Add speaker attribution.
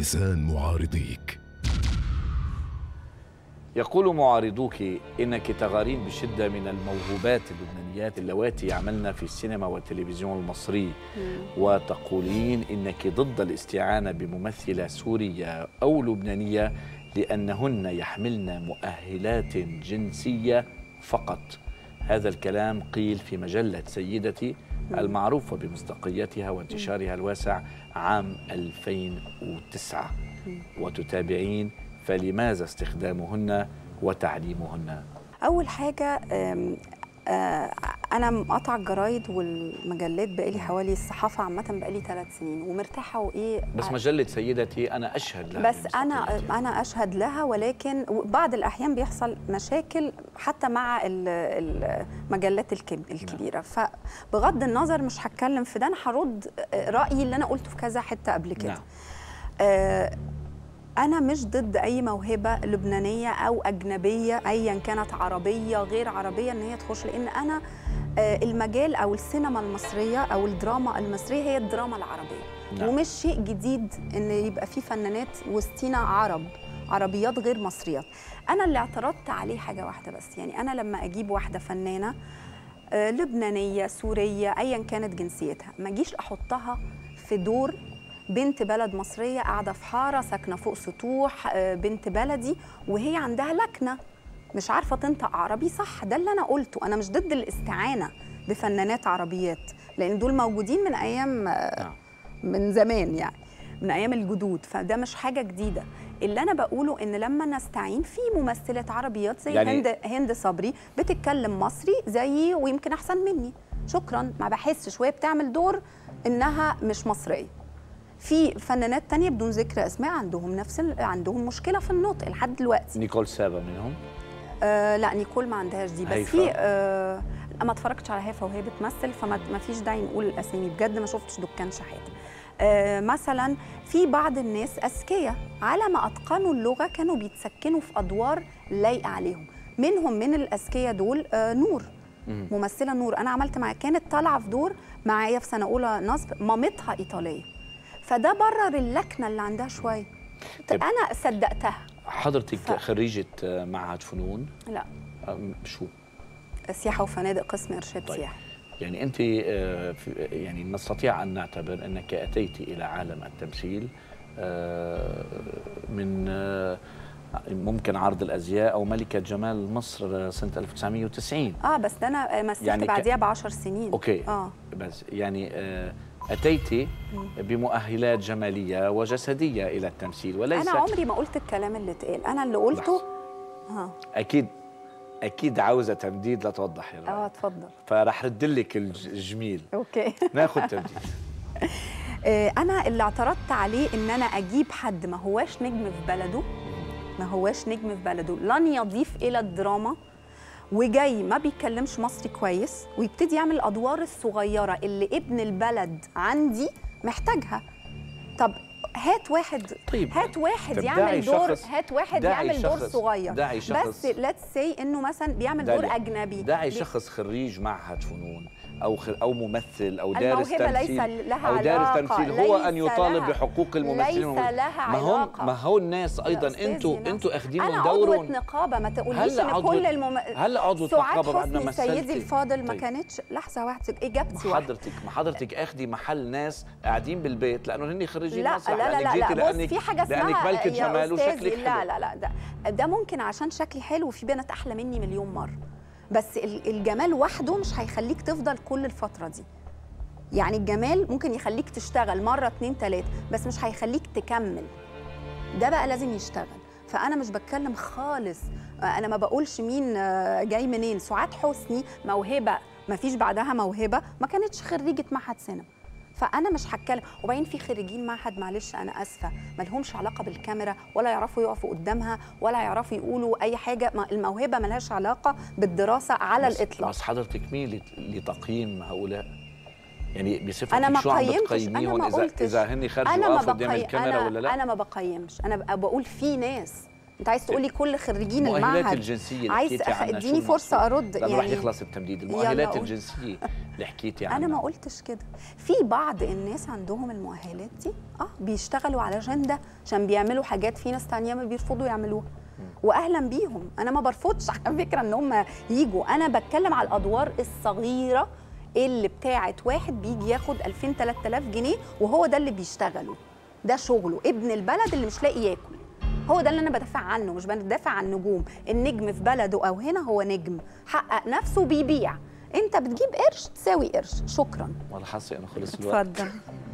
Speaker 1: لسان معارضيك
Speaker 2: يقول معارضوك انك تغارين بشده من الموهوبات اللبنانيات اللواتي يعملن في السينما والتلفزيون المصري وتقولين انك ضد الاستعانه بممثله سوريه او لبنانيه لانهن يحملن مؤهلات جنسيه فقط هذا الكلام قيل في مجله سيدتي المعروفه بمصداقيتها وانتشارها الواسع عام 2009 وتتابعين فلماذا استخدامهن وتعليمهن
Speaker 3: اول حاجه آم، آه، انا مقاطعه الجرايد والمجلات بقالي حوالي الصحافه عامه بقالي ثلاث سنين ومرتاحه وايه
Speaker 2: بس مجلة سيدتي أنا أشهد لها
Speaker 3: بس انا
Speaker 2: بمصداقيتها.
Speaker 3: انا اشهد لها ولكن بعض الاحيان بيحصل مشاكل حتى مع ال- المجلات الكب- الكبيره فبغض النظر مش هتكلم في ده انا هرد رايي اللي انا قلته في كذا حته قبل كده
Speaker 2: نعم.
Speaker 3: آه، أنا مش ضد أي موهبة لبنانية أو أجنبية أيا كانت عربية غير عربية إن هي تخش لأن أنا آه، المجال أو السينما المصرية أو الدراما المصرية هي الدراما العربية
Speaker 2: نعم.
Speaker 3: ومش شيء جديد إن يبقى في فنانات وسطينا عرب عربيات غير مصريات أنا اللي اعترضت عليه حاجة واحدة بس يعني أنا لما أجيب واحدة فنانة آه، لبنانية سورية أيا كانت جنسيتها ما أجيش أحطها في دور بنت بلد مصرية قاعدة في حارة ساكنة فوق سطوح آه، بنت بلدي وهي عندها لكنة مش عارفة تنطق عربي صح ده اللي أنا قلته أنا مش ضد الاستعانة بفنانات عربيات لأن دول موجودين من أيام آه،
Speaker 2: نعم.
Speaker 3: من زمان يعني من ايام الجدود فده مش حاجه جديده اللي انا بقوله ان لما نستعين في ممثلات عربيات زي
Speaker 2: يعني-
Speaker 3: يعني هند هند صبري بتتكلم مصري زيي ويمكن احسن مني شكرا ما بحسش وهي بتعمل دور انها مش مصريه في فنانات تانية بدون ذكر اسماء عندهم نفس ال... عندهم مشكله في النطق لحد دلوقتي
Speaker 2: نيكول سابا منهم
Speaker 3: آه لا نيكول ما عندهاش دي بس
Speaker 2: هيفا؟
Speaker 3: في آه ما اتفرجتش على هيفا وهي بتمثل فما ما فيش داعي نقول الاسامي بجد ما شفتش دكان شحاته آه مثلا في بعض الناس اذكياء على ما اتقنوا اللغه كانوا بيتسكنوا في ادوار لايقه عليهم منهم من الاذكياء دول آه نور
Speaker 2: مم.
Speaker 3: ممثله نور انا عملت معاها كانت طالعه في دور معايا في سنه اولى نصب مامتها ايطاليه فده برر اللكنه اللي عندها شويه
Speaker 2: طيب.
Speaker 3: انا صدقتها
Speaker 2: حضرتك
Speaker 3: ف-
Speaker 2: خريجة آه، معهد فنون
Speaker 3: لا
Speaker 2: أم شو
Speaker 3: سياحه وفنادق قسم ارشاد
Speaker 2: طيب.
Speaker 3: سياحي
Speaker 2: يعني أنت آه، في- يعني نستطيع أن نعتبر أنك أتيت إلى عالم التمثيل آه، من آه، ممكن عرض الأزياء أو ملكة جمال مصر آه، سنة 1990
Speaker 3: اه بس ده انا مثلت
Speaker 2: يعني
Speaker 3: يعني
Speaker 2: ك-
Speaker 3: بعديها ب 10 سنين
Speaker 2: أوكي
Speaker 3: اه
Speaker 2: بس يعني آه، أتيت بمؤهلات جمالية وجسدية إلى التمثيل وليس
Speaker 3: انا عمري ما قلت الكلام اللي اتقال انا اللي قلته ها
Speaker 2: أكيد أكيد عاوزة تمديد لتوضحي
Speaker 3: اه
Speaker 2: الرأي
Speaker 3: اتفضل
Speaker 2: فرح رد لك الج- الجميل
Speaker 3: اوكي
Speaker 2: ناخذ تمديد
Speaker 3: آه انا اللي اعترضت عليه ان انا اجيب حد ما هواش نجم في بلده ما هواش نجم في بلده لن يضيف الى الدراما وجاي ما بيتكلمش مصري كويس ويبتدي يعمل الادوار الصغيره اللي ابن البلد عندي محتاجها طب هات واحد
Speaker 2: طيب
Speaker 3: هات واحد
Speaker 2: طب
Speaker 3: يعمل
Speaker 2: داعي
Speaker 3: دور
Speaker 2: شخص-
Speaker 3: هات واحد
Speaker 2: داعي
Speaker 3: يعمل دور
Speaker 2: شخص-
Speaker 3: صغير
Speaker 2: داعي شخص-
Speaker 3: بس ليتس سي انه مثلا بيعمل
Speaker 2: داليا،
Speaker 3: دور اجنبي
Speaker 2: داعي
Speaker 3: بي-
Speaker 2: شخص خريج معهد فنون او خر او ممثل او دارس
Speaker 3: الموهبة ليس
Speaker 2: تمثيل
Speaker 3: لها
Speaker 2: او دارس
Speaker 3: علاقة،
Speaker 2: تمثيل هو ان
Speaker 3: ليس
Speaker 2: يطالب
Speaker 3: لها-
Speaker 2: بحقوق الممثلين
Speaker 3: ليس لها
Speaker 2: ما هو
Speaker 3: علاقة.
Speaker 2: ما هو الناس ايضا
Speaker 3: أستاذي
Speaker 2: انتوا
Speaker 3: ناصر.
Speaker 2: انتوا اخدين من
Speaker 3: انا عضوة
Speaker 2: دورهم
Speaker 3: نقابه ما تقوليش
Speaker 2: هلا
Speaker 3: ان
Speaker 2: عضوة-
Speaker 3: كل المم...
Speaker 2: هلا عضوة
Speaker 3: سعاد
Speaker 2: نقابة بعد ما
Speaker 3: حسني
Speaker 2: مثلتي.
Speaker 3: سيدي الفاضل ما
Speaker 2: طيب.
Speaker 3: كانتش لحظه واحده اجابتي
Speaker 2: ما
Speaker 3: واحده
Speaker 2: حضرتك ما حضرتك اخدي محل ناس قاعدين بالبيت لانه هني خريجين
Speaker 3: لا
Speaker 2: مسرح
Speaker 3: لا لا
Speaker 2: لانك
Speaker 3: لا,
Speaker 2: جيتي
Speaker 3: لا بص
Speaker 2: لانك
Speaker 3: في حاجه اسمها
Speaker 2: لانك ملكة
Speaker 3: يا
Speaker 2: جمال
Speaker 3: أستاذي،
Speaker 2: وشكلك
Speaker 3: لا
Speaker 2: حلو
Speaker 3: لا لا ده ده ممكن عشان شكلي حلو وفي بنات احلى مني مليون مره بس ال- الجمال وحده مش هيخليك تفضل كل الفتره دي يعني الجمال ممكن يخليك تشتغل مره اتنين تلاته بس مش هيخليك تكمل ده بقى لازم يشتغل فانا مش بتكلم خالص آه، انا ما بقولش مين آه، جاي منين سعاد حسني موهبه ما فيش بعدها موهبه ما كانتش خريجه معهد سينما فانا مش هتكلم وبعدين في خريجين معهد معلش انا اسفه ما لهمش علاقه بالكاميرا ولا يعرفوا يقفوا قدامها ولا يعرفوا يقولوا اي حاجه ما- الموهبه ملهاش علاقه بالدراسه على
Speaker 2: بس-
Speaker 3: الاطلاق
Speaker 2: بس حضرتك مين لت- لتقييم هؤلاء يعني بصفتك
Speaker 3: انا ما
Speaker 2: شو عم
Speaker 3: قيمتش
Speaker 2: بتقيميهم
Speaker 3: انا ما
Speaker 2: اذا
Speaker 3: قلتش
Speaker 2: اذا هن خرجوا
Speaker 3: انا ما
Speaker 2: وقفوا قدام
Speaker 3: بقي...
Speaker 2: الكاميرا
Speaker 3: أنا...
Speaker 2: ولا لا
Speaker 3: انا ما بقيمش انا بقى بقول في ناس انت عايز تقولي كل خريجين
Speaker 2: المؤهلات
Speaker 3: المعهد
Speaker 2: الجنسيه اللي
Speaker 3: عايز
Speaker 2: حكيتي
Speaker 3: أخ-
Speaker 2: عنها شو
Speaker 3: اديني فرصه
Speaker 2: المقصود؟
Speaker 3: ارد
Speaker 2: لانه رح
Speaker 3: يعني
Speaker 2: يخلص التمديد
Speaker 3: يلا
Speaker 2: المؤهلات
Speaker 3: قول.
Speaker 2: الجنسيه اللي حكيتي عنها
Speaker 3: انا ما قلتش كده في بعض الناس عندهم المؤهلات دي اه بيشتغلوا على جنده عشان بيعملوا حاجات في ناس تانية ما بيرفضوا يعملوها واهلا بيهم انا ما برفضش على فكره ان هم يجوا انا بتكلم على الادوار الصغيره اللي بتاعت واحد بيجي ياخد 2000 3000 جنيه وهو ده اللي بيشتغله ده شغله ابن البلد اللي مش لاقي ياكل هو ده اللي انا بدافع عنه مش بدافع عن نجوم النجم في بلده او هنا هو نجم حقق نفسه بيبيع انت بتجيب قرش تساوي قرش شكرا
Speaker 2: والله حاسه انه خلص الوقت
Speaker 3: اتفضل